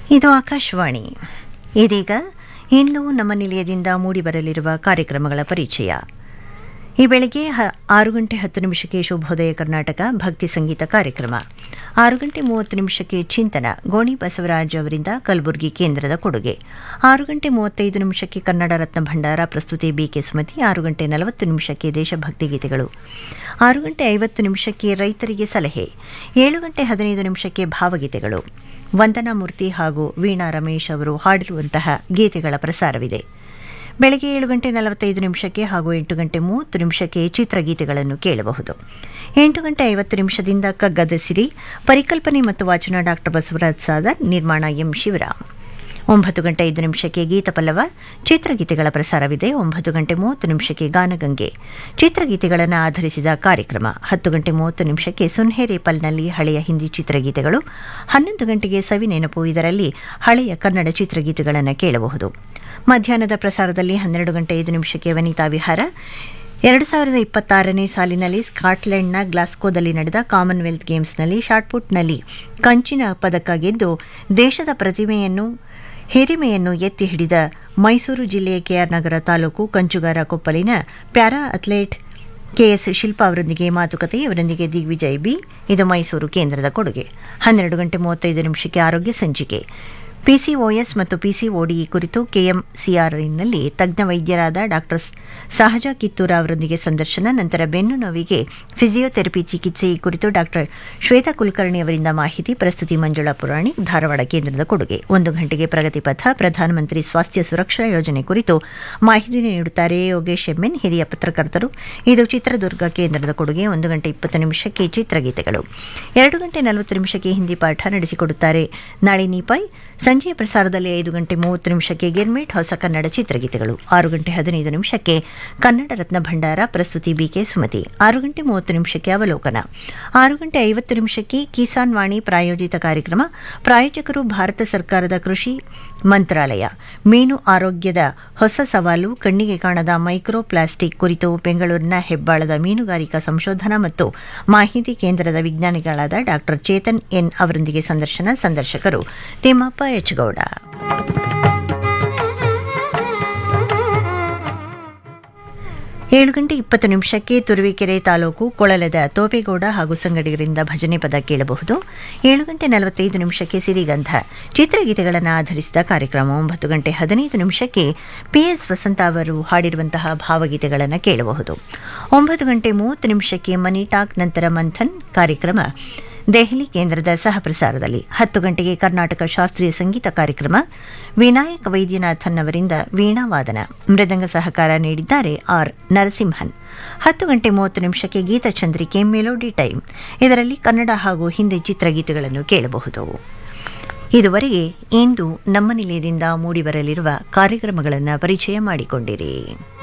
ಇದು ಆಕಾಶವಾಣಿ ಇದೀಗ ಇಂದು ನಮ್ಮ ನಿಲಯದಿಂದ ಮೂಡಿಬರಲಿರುವ ಕಾರ್ಯಕ್ರಮಗಳ ಪರಿಚಯ ಈ ಬೆಳಗ್ಗೆ ಹ- ಆರು ಗಂಟೆ ಹತ್ತು ನಿಮಿಷಕ್ಕೆ ಶುಭೋದಯ ಕರ್ನಾಟಕ ಭಕ್ತಿ ಸಂಗೀತ ಕಾರ್ಯಕ್ರಮ ಆರು ಗಂಟೆ ಮೂವತ್ತು ನಿಮಿಷಕ್ಕೆ ಚಿಂತನ ಗೋಣಿ ಬಸವರಾಜ್ ಅವರಿಂದ ಕಲಬುರಗಿ ಕೇಂದ್ರದ ಕೊಡುಗೆ ಆರು ಗಂಟೆ ಮೂವತ್ತೈದು ನಿಮಿಷಕ್ಕೆ ಕನ್ನಡ ರತ್ನ ಭಂಡಾರ ಪ್ರಸ್ತುತಿ ಬಿಕೆ ಸುಮತಿ ಆರು ಗಂಟೆ ನಲವತ್ತು ನಿಮಿಷಕ್ಕೆ ದೇಶಭಕ್ತಿ ಗೀತೆಗಳು ಆರು ಗಂಟೆ ಐವತ್ತು ನಿಮಿಷಕ್ಕೆ ರೈತರಿಗೆ ಸಲಹೆ ಏಳು ಗಂಟೆ ಹದಿನೈದು ನಿಮಿಷಕ್ಕೆ ಭಾವಗೀತೆಗಳು ವಂದನಾ ಮೂರ್ತಿ ಹಾಗೂ ವೀಣಾ ರಮೇಶ್ ಅವರು ಹಾಡಿರುವಂತಹ ಗೀತೆಗಳ ಪ್ರಸಾರವಿದೆ ಬೆಳಗ್ಗೆ ಏಳು ಗಂಟೆ ನಲವತ್ತೈದು ನಿಮಿಷಕ್ಕೆ ಹಾಗೂ ಎಂಟು ಗಂಟೆ ಮೂವತ್ತು ನಿಮಿಷಕ್ಕೆ ಚಿತ್ರಗೀತೆಗಳನ್ನು ಕೇಳಬಹುದು ಎಂಟು ಗಂಟೆ ಐವತ್ತು ನಿಮಿಷದಿಂದ ಕಗ್ಗದ ಸಿರಿ ಪರಿಕಲ್ಪನೆ ಮತ್ತು ವಾಚನ ಡಾಕ್ಟರ್ ಬಸವರಾಜ್ ಸಾದರ್ ನಿರ್ಮಾಣ ಎಂ ಶಿವರಾಮ್ ಒಂಬತ್ತು ಗಂಟೆ ಐದು ನಿಮಿಷಕ್ಕೆ ಗೀತಪಲ್ಲವ ಚಿತ್ರಗೀತೆಗಳ ಪ್ರಸಾರವಿದೆ ಒಂಬತ್ತು ಗಂಟೆ ಮೂವತ್ತು ನಿಮಿಷಕ್ಕೆ ಗಾನಗಂಗೆ ಚಿತ್ರಗೀತೆಗಳನ್ನು ಆಧರಿಸಿದ ಕಾರ್ಯಕ್ರಮ ಹತ್ತು ಗಂಟೆ ಮೂವತ್ತು ನಿಮಿಷಕ್ಕೆ ಸುನ್ಹೇರೇಪಲ್ನಲ್ಲಿ ಹಳೆಯ ಹಿಂದಿ ಚಿತ್ರಗೀತೆಗಳು ಹನ್ನೊಂದು ಗಂಟೆಗೆ ಸವಿ ನೆನಪು ಇದರಲ್ಲಿ ಹಳೆಯ ಕನ್ನಡ ಚಿತ್ರಗೀತೆಗಳನ್ನು ಕೇಳಬಹುದು ಮಧ್ಯಾಹ್ನದ ಪ್ರಸಾರದಲ್ಲಿ ಹನ್ನೆರಡು ಗಂಟೆ ಐದು ನಿಮಿಷಕ್ಕೆ ವನಿತಾ ವಿಹಾರ ಎರಡು ಸಾವಿರದ ಇಪ್ಪತ್ತಾರನೇ ಸಾಲಿನಲ್ಲಿ ಸ್ಕಾಟ್ಲೆಂಡ್ನ ಗ್ಲಾಸ್ಕೋದಲ್ಲಿ ನಡೆದ ಕಾಮನ್ವೆಲ್ತ್ ಗೇಮ್ಸ್ನಲ್ಲಿ ಶಾಟ್ಪುಟ್ನಲ್ಲಿ ಕಂಚಿನ ಪದಕ ಗೆದ್ದು ದೇಶದ ಪ್ರತಿಮೆಯನ್ನು ಹಿರಿಮೆಯನ್ನು ಎತ್ತಿ ಹಿಡಿದ ಮೈಸೂರು ಜಿಲ್ಲೆಯ ಕೆಆರ್ ನಗರ ತಾಲೂಕು ಕಂಚುಗಾರ ಕೊಪ್ಪಲಿನ ಪ್ಯಾರಾ ಅಥ್ಲೇಟ್ ಕೆಎಸ್ ಶಿಲ್ಪಾ ಅವರೊಂದಿಗೆ ಮಾತುಕತೆ ಇವರೊಂದಿಗೆ ದಿಗ್ವಿಜಯ್ ಬಿ ಇದು ಮೈಸೂರು ಕೇಂದ್ರದ ಕೊಡುಗೆ ಹನ್ನೆರಡು ಗಂಟೆ ಮೂವತ್ತೈದು ನಿಮಿಷಕ್ಕೆ ಆರೋಗ್ಯ ಸಂಚಿಕೆ ಪಿಸಿಒಎಸ್ ಮತ್ತು ಪಿಸಿಒಡಿ ಕುರಿತು ಕೆಎಂಸಿಆರ್ನಲ್ಲಿ ತಜ್ಞ ವೈದ್ಯರಾದ ಡಾಕ್ಟರ್ ಸಹಜ ಕಿತ್ತೂರ ಅವರೊಂದಿಗೆ ಸಂದರ್ಶನ ನಂತರ ಬೆನ್ನು ನೋವಿಗೆ ಫಿಸಿಯೋಥೆರಪಿ ಚಿಕಿತ್ಸೆ ಈ ಕುರಿತು ಡಾಕ್ಟರ್ ಶ್ವೇತಾ ಕುಲಕರ್ಣಿ ಅವರಿಂದ ಮಾಹಿತಿ ಪ್ರಸ್ತುತಿ ಮಂಜುಳಾ ಪುರಾಣಿ ಧಾರವಾಡ ಕೇಂದ್ರದ ಕೊಡುಗೆ ಒಂದು ಗಂಟೆಗೆ ಪ್ರಗತಿ ಪಥ ಪ್ರಧಾನಮಂತ್ರಿ ಸ್ವಾಸ್ಥ್ಯ ಸುರಕ್ಷಾ ಯೋಜನೆ ಕುರಿತು ಮಾಹಿತಿ ನೀಡುತ್ತಾರೆ ಯೋಗೇಶ್ ಎಮ್ಎನ್ ಹಿರಿಯ ಪತ್ರಕರ್ತರು ಇದು ಚಿತ್ರದುರ್ಗ ಕೇಂದ್ರದ ಕೊಡುಗೆ ಒಂದು ಗಂಟೆ ಇಪ್ಪತ್ತು ನಿಮಿಷಕ್ಕೆ ಚಿತ್ರಗೀತೆಗಳು ಎರಡು ಗಂಟೆ ನಲವತ್ತು ನಿಮಿಷಕ್ಕೆ ಹಿಂದಿ ಪಾಠ ನಡೆಸಿಕೊಡುತ್ತಾರೆ ನಾಳಿನಿ ಪೈ ಸಂಜೆಯ ಪ್ರಸಾರದಲ್ಲಿ ಐದು ಗಂಟೆ ಮೂವತ್ತು ನಿಮಿಷಕ್ಕೆ ಗಿರ್ಮಿಟ್ ಹೊಸ ಕನ್ನಡ ಚಿತ್ರಗೀತೆಗಳು ಆರು ಗಂಟೆ ಹದಿನೈದು ನಿಮಿಷಕ್ಕೆ ಕನ್ನಡ ರತ್ನ ಭಂಡಾರ ಪ್ರಸ್ತುತಿ ಬಿಕೆ ಸುಮತಿ ಆರು ಗಂಟೆ ಮೂವತ್ತು ನಿಮಿಷಕ್ಕೆ ಅವಲೋಕನ ಆರು ಗಂಟೆ ಐವತ್ತು ನಿಮಿಷಕ್ಕೆ ಕಿಸಾನ್ ವಾಣಿ ಪ್ರಾಯೋಜಿತ ಕಾರ್ಯಕ್ರಮ ಪ್ರಾಯೋಜಕರು ಭಾರತ ಸರ್ಕಾರದ ಕೃಷಿ ಮಂತ್ರಾಲಯ ಮೀನು ಆರೋಗ್ಯದ ಹೊಸ ಸವಾಲು ಕಣ್ಣಿಗೆ ಕಾಣದ ಮೈಕ್ರೋ ಪ್ಲಾಸ್ಟಿಕ್ ಕುರಿತು ಬೆಂಗಳೂರಿನ ಹೆಬ್ಬಾಳದ ಮೀನುಗಾರಿಕಾ ಸಂಶೋಧನಾ ಮತ್ತು ಮಾಹಿತಿ ಕೇಂದ್ರದ ವಿಜ್ಞಾನಿಗಳಾದ ಡಾಕ್ಟರ್ ಚೇತನ್ ಎನ್ ಅವರೊಂದಿಗೆ ಸಂದರ್ಶನ ಸಂದರ್ಶಕರು ತಿಮ್ಮಪ್ಪ ಎಚ್ಗೌಡ ಏಳು ಗಂಟೆ ಇಪ್ಪತ್ತು ನಿಮಿಷಕ್ಕೆ ತುರುವೇಕೆರೆ ತಾಲೂಕು ಕೊಳಲದ ತೋಪೇಗೌಡ ಹಾಗೂ ಸಂಗಡಿಗರಿಂದ ಭಜನೆ ಪದ ಕೇಳಬಹುದು ಏಳು ಗಂಟೆ ನಲವತ್ತೈದು ನಿಮಿಷಕ್ಕೆ ಸಿರಿಗಂಧ ಚಿತ್ರಗೀತೆಗಳನ್ನು ಆಧರಿಸಿದ ಕಾರ್ಯಕ್ರಮ ಒಂಬತ್ತು ಗಂಟೆ ಹದಿನೈದು ನಿಮಿಷಕ್ಕೆ ಪಿಎಸ್ ವಸಂತ ಅವರು ಹಾಡಿರುವಂತಹ ಭಾವಗೀತೆಗಳನ್ನು ಕೇಳಬಹುದು ಒಂಬತ್ತು ಗಂಟೆ ಮೂವತ್ತು ನಿಮಿಷಕ್ಕೆ ಮನಿ ಟಾಕ್ ನಂತರ ಮಂಥನ್ ಕಾರ್ಯಕ್ರಮ ದೆಹಲಿ ಕೇಂದ್ರದ ಸಹ ಪ್ರಸಾರದಲ್ಲಿ ಹತ್ತು ಗಂಟೆಗೆ ಕರ್ನಾಟಕ ಶಾಸ್ತ್ರೀಯ ಸಂಗೀತ ಕಾರ್ಯಕ್ರಮ ವಿನಾಯಕ ವೈದ್ಯನಾಥನ್ ಅವರಿಂದ ವೀಣಾವಾದನ ಮೃದಂಗ ಸಹಕಾರ ನೀಡಿದ್ದಾರೆ ಆರ್ ನರಸಿಂಹನ್ ಹತ್ತು ಗಂಟೆ ಮೂವತ್ತು ನಿಮಿಷಕ್ಕೆ ಗೀತಚಂದ್ರಿಕೆ ಮೆಲೋಡಿ ಟೈಮ್ ಇದರಲ್ಲಿ ಕನ್ನಡ ಹಾಗೂ ಹಿಂದಿ ಚಿತ್ರಗೀತೆಗಳನ್ನು ಕೇಳಬಹುದು ಇದುವರೆಗೆ ಇಂದು ನಮ್ಮ ನಿಲಯದಿಂದ ಮೂಡಿಬರಲಿರುವ ಕಾರ್ಯಕ್ರಮಗಳನ್ನು ಪರಿಚಯ ಮಾಡಿಕೊಂಡಿರಿ